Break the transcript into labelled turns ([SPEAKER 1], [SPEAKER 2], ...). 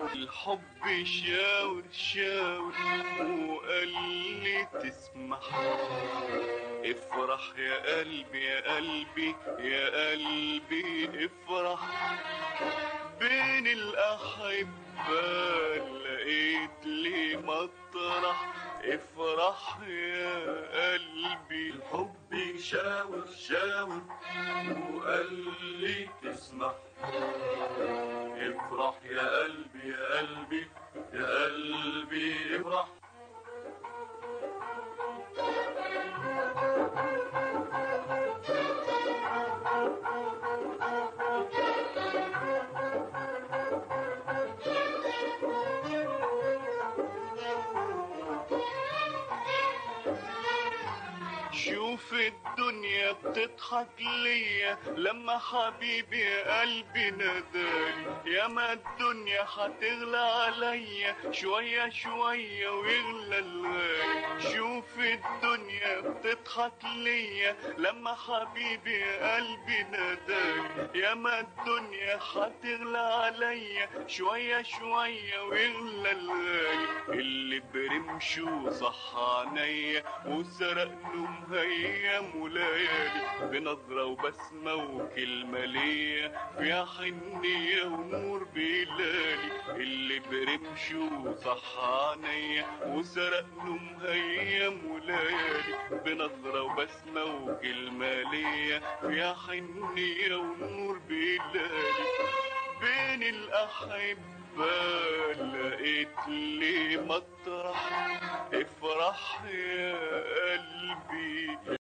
[SPEAKER 1] الحب شاور شاور وقال لي تسمح افرح يا قلبي يا قلبي يا قلبي افرح بين الأحبة لقيت لي مطرح افرح يا قلبي
[SPEAKER 2] الحب شاور شاور وقال لي تسمح افرح يا قلبي يا قلبي يا قلبي افرح
[SPEAKER 1] شوف الدنيا بتضحك ليا لما حبيبي يا قلبي ناداني يا ما الدنيا هتغلى عليا شوية شوية ويغلى الغالي شوف الدنيا بتضحك ليا لما حبيبي يا قلبي ناداني يا ما الدنيا هتغلى عليا شوية شوية ويغلى الغالي اللي برمشه صح عينيا وسرق نوم ايام وليالي بنظرة وبسمة وكلمة ليا فيها حنية ونور بلالي اللي برمشه صح عينيا وسرق نوم ايام وليالي بنظرة وبسمة وكلمة ليا فيها حنية ونور بلالي بين الأحبة لقيت لي مطرح افرح يا قلبي